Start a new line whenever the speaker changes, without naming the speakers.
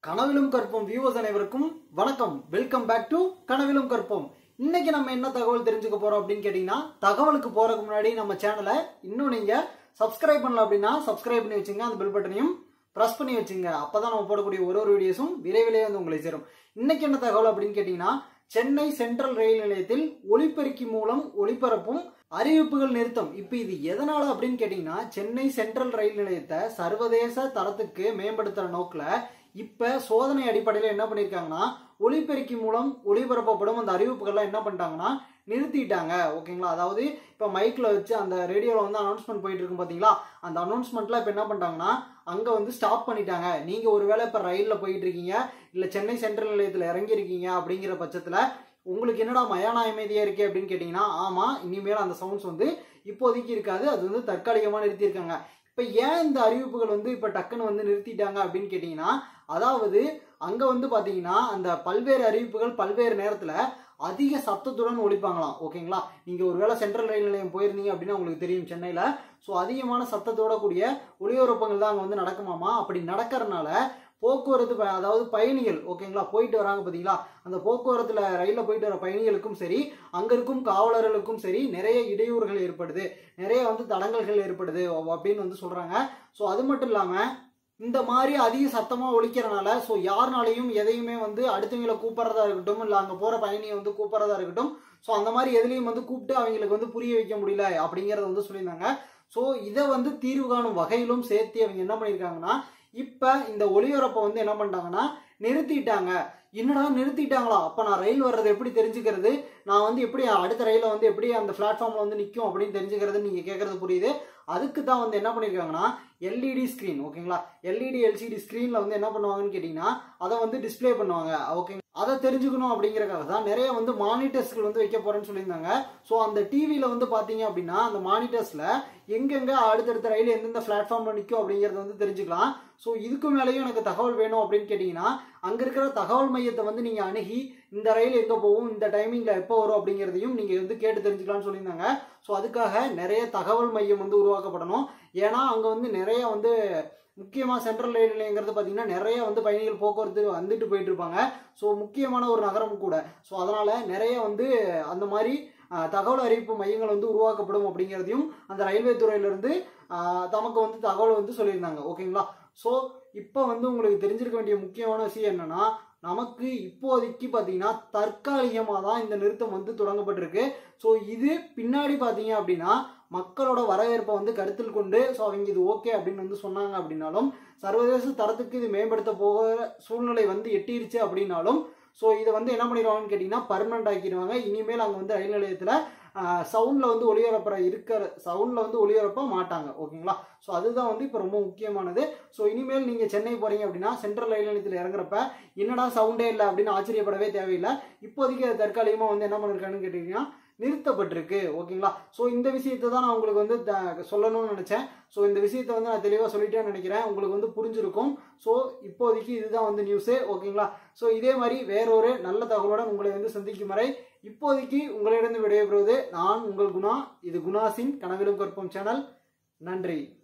கனவிலும் கற்போம் வியூவர்ஸ் அனைவருக்கும் வணக்கம் வெல்கம் பேக் டு கனவிலும் கற்போம் இன்னைக்கு நம்ம என்ன தகவல் தெரிஞ்சுக்க போறோம் அப்படின்னு கேட்டீங்கன்னா தகவலுக்கு போறதுக்கு முன்னாடி நம்ம சேனலை இன்னும் நீங்க சப்ஸ்கிரைப் பண்ணல அப்படின்னா சப்ஸ்கிரைப் பண்ணி வச்சுங்க அந்த பெல் பட்டனையும் ப்ரெஸ் பண்ணி வச்சுங்க அப்பதான் நம்ம போடக்கூடிய ஒரு ஒரு வீடியோஸும் விரைவிலே வந்து உங்களை சேரும் இன்னைக்கு என்ன தகவல் அப்படின்னு கேட்டீங்கன்னா சென்னை சென்ட்ரல் ரயில் நிலையத்தில் ஒளிபெருக்கி மூலம் ஒளிபரப்பும் அறிவிப்புகள் நிறுத்தம் இப்போ இது எதனால அப்படின்னு கேட்டீங்கன்னா சென்னை சென்ட்ரல் ரயில் நிலையத்தை சர்வதேச தரத்துக்கு மேம்படுத்துற நோக்கில் இப்ப சோதனை அடிப்படையில் என்ன பண்ணியிருக்காங்கன்னா ஒளிபெருக்கி மூலம் ஒளிபரப்பப்படும் அந்த அறிவிப்புகள்லாம் என்ன பண்ணிட்டாங்கன்னா நிறுத்திட்டாங்க ஓகேங்களா அதாவது இப்போ மைக்கில் வச்சு அந்த ரேடியோவில் வந்து அனௌன்ஸ்மெண்ட் போயிட்டு இருக்கும் பார்த்தீங்களா அந்த அனௌன்ஸ்மெண்ட்லாம் இப்போ என்ன பண்ணிட்டாங்கன்னா அங்கே வந்து ஸ்டாப் பண்ணிட்டாங்க நீங்கள் ஒருவேளை இப்போ ரயிலில் போயிட்டு இருக்கீங்க இல்லை சென்னை சென்ட்ரல் நிலையத்தில் இறங்கியிருக்கீங்க அப்படிங்கிற பட்சத்தில் உங்களுக்கு என்னடா மயான அமைதியாக இருக்கே அப்படின்னு கேட்டிங்கன்னா ஆமாம் இனிமேல் அந்த சவுண்ட்ஸ் வந்து இப்போதைக்கு இருக்காது அது வந்து தற்காலிகமாக நிறுத்தியிருக்காங்க இப்போ ஏன் இந்த அறிவிப்புகள் வந்து இப்போ டக்குன்னு வந்து நிறுத்திட்டாங்க அப்படின்னு கேட்டிங்கன்னா அதாவது அங்கே வந்து பார்த்தீங்கன்னா அந்த பல்வேறு அறிவிப்புகள் பல்வேறு நேரத்தில் அதிக சத்தத்துடன் ஒழிப்பாங்களாம் ஓகேங்களா நீங்கள் ஒருவேளை சென்ட்ரல் ரயில் நிலையம் போயிருந்தீங்க அப்படின்னா உங்களுக்கு தெரியும் சென்னையில் ஸோ அதிகமான சத்தத்தோட கூடிய ஒளிபரப்பங்கள் தான் அங்கே வந்து நடக்குமாமா அப்படி நடக்கிறதுனால போக்குவரத்து ப- அதாவது பயணிகள் ஓகேங்களா போயிட்டு வராங்க பார்த்தீங்களா அந்த போக்குவரத்தில் ரயிலில் போயிட்டு வர பயணிகளுக்கும் சரி அங்கே இருக்கும் காவலர்களுக்கும் சரி நிறைய இடையூறுகள் ஏற்படுது நிறைய வந்து தடங்கல்கள் ஏற்படுது அப்படின்னு வந்து சொல்கிறாங்க ஸோ அது மட்டும் இல்லாமல் இந்த மாதிரி அதிக சத்தமாக ஒழிக்கிறனால ஸோ யாருனாலையும் எதையுமே வந்து அடுத்தவங்களை கூப்பிட்றதா இருக்கட்டும் இல்லை அங்கே போகிற பயணியை வந்து கூப்பிட்றதா இருக்கட்டும் ஸோ அந்த மாதிரி எதுலேயும் வந்து கூப்பிட்டு அவங்களுக்கு வந்து புரிய வைக்க முடியல அப்படிங்கிறத வந்து சொல்லியிருந்தாங்க ஸோ இதை வந்து தீர்வு காணும் வகையிலும் சேர்த்து அவங்க என்ன பண்ணியிருக்காங்கன்னா இப்போ இந்த ஒளிபரப்பை வந்து என்ன பண்ணிட்டாங்கன்னா நிறுத்திட்டாங்க என்னடா நிறுத்திட்டாங்களா அப்போ நான் ரயில் வர்றது எப்படி தெரிஞ்சுக்கிறது நான் வந்து எப்படி அடுத்த ரயிலில் வந்து எப்படி அந்த பிளாட்ஃபார்மில் வந்து நிற்கும் அப்படின்னு தெரிஞ்சுக்கிறது நீங்கள் கேட்குறது புரியுது அதுக்கு தான் வந்து என்ன பண்ணியிருக்காங்கன்னா எல்இடி ஸ்க்ரீன் ஓகேங்களா எல்இடி எல்சிடி ஸ்க்ரீனில் வந்து என்ன பண்ணுவாங்கன்னு கேட்டிங்கன்னா அதை வந்து டிஸ்ப்ளே பண்ணுவாங்க ஓகே அதை தெரிஞ்சுக்கணும் அப்படிங்கறக்காக தான் நிறைய வந்து மானிட்டர்ஸ்கள் வந்து வைக்க போறேன்னு சொல்லியிருந்தாங்க ஸோ அந்த டிவியில் வந்து பார்த்தீங்க அப்படின்னா அந்த மானிட்டர்ஸில் எங்கெங்க அடுத்தடுத்த ரயில் எந்தெந்த பிளாட்ஃபார்மில் நிற்கும் அப்படிங்கிறத வந்து தெரிஞ்சுக்கலாம் ஸோ இதுக்கு மேலேயும் எனக்கு தகவல் வேணும் அப்படின்னு கேட்டிங்கன்னா அங்கே இருக்கிற தகவல் மையத்தை வந்து நீங்கள் அணுகி இந்த ரயில் எங்கே போகும் இந்த டைமிங்கில் எப்போ வரும் அப்படிங்கிறதையும் நீங்கள் வந்து கேட்டு தெரிஞ்சுக்கலாம்னு சொல்லியிருந்தாங்க ஸோ அதுக்காக நிறைய தகவல் மையம் வந்து உருவாக்கப்படணும் ஏன்னா அங்கே வந்து நிறைய வந்து முக்கியமாக சென்ட்ரல் ரயில் நிலையங்கிறது பார்த்தீங்கன்னா நிறைய வந்து பயணிகள் போக்குவரத்து வந்துட்டு போயிட்டு இருப்பாங்க ஸோ முக்கியமான ஒரு நகரம் கூட ஸோ அதனால் நிறைய வந்து அந்த மாதிரி ஆஹ், தகவல் அறிவிப்பு மையங்கள் வந்து உருவாக்கப்படும் அப்படிங்கிறதையும் அந்த ரயில்வே துறையிலிருந்து ஆஹ், தமக்கு வந்து தகவல் வந்து சொல்லியிருந்தாங்க ஓகேங்களா ஸோ இப்போ வந்து உங்களுக்கு தெரிஞ்சிருக்க வேண்டிய முக்கியமான விஷயம் என்னன்னா நமக்கு இப்போதைக்கு பார்த்தீங்கன்னா தற்காலிகமாக தான் இந்த நிறுத்தம் வந்து தொடங்கப்பட்டிருக்கு ஸோ இது பின்னாடி பார்த்தீங்க அப்படின்னா மக்களோட வரவேற்பை வந்து கருத்தில் கொண்டு ஸோ அவங்க இது ஓகே அப்படின்னு வந்து சொன்னாங்க அப்படின்னாலும் சர்வதேச தரத்துக்கு இது மேம்படுத்த போகிற சூழ்நிலை வந்து எட்டிருச்சு அப்படின்னாலும் ஸோ இதை வந்து என்ன பண்ணிடுவாங்கன்னு கேட்டிங்கன்னா பர்மனெண்ட் ஆக்கிடுவாங்க இனிமேல் அங்கே வந்து ரயில் நிலையத்தில் சவுண்டில் வந்து ஒளிபரப்புற இருக்கிற சவுண்டில் வந்து ஒளிபரப்ப மாட்டாங்க ஓகேங்களா ஸோ அதுதான் வந்து இப்போ ரொம்ப முக்கியமானது ஸோ இனிமேல் நீங்கள் சென்னை போகிறீங்க அப்படின்னா சென்ட்ரல் ரயில் நிலையத்தில் இறங்குறப்ப என்னடா சவுண்டே இல்லை அப்படின்னு ஆச்சரியப்படவே தேவையில்லை இப்போதைக்கு அது தற்காலிகமாக வந்து என்ன பண்ணிருக்காங்கன்னு கேட்டிங்கன்னா நிறுத்தப்பட்டிருக்கு ஓகேங்களா ஸோ இந்த விஷயத்தை தான் நான் உங்களுக்கு வந்து த- சொல்லணும்னு நினச்சேன் ஸோ இந்த விஷயத்தை வந்து நான் தெளிவாக சொல்லிட்டேன்னு நினைக்கிறேன் உங்களுக்கு வந்து புரிஞ்சிருக்கும் ஸோ இப்போதைக்கு இதுதான் வந்து நியூஸு ஓகேங்களா ஸோ இதே மாதிரி வேறொரு நல்ல தகவலுடன் உங்களை வந்து சந்திக்கும் வரை இப்போதைக்கு உங்களிடம் விடைபெறுவது நான் உங்கள் குணா இது குணாசின் கனவிலும் கற்பம் சேனல் நன்றி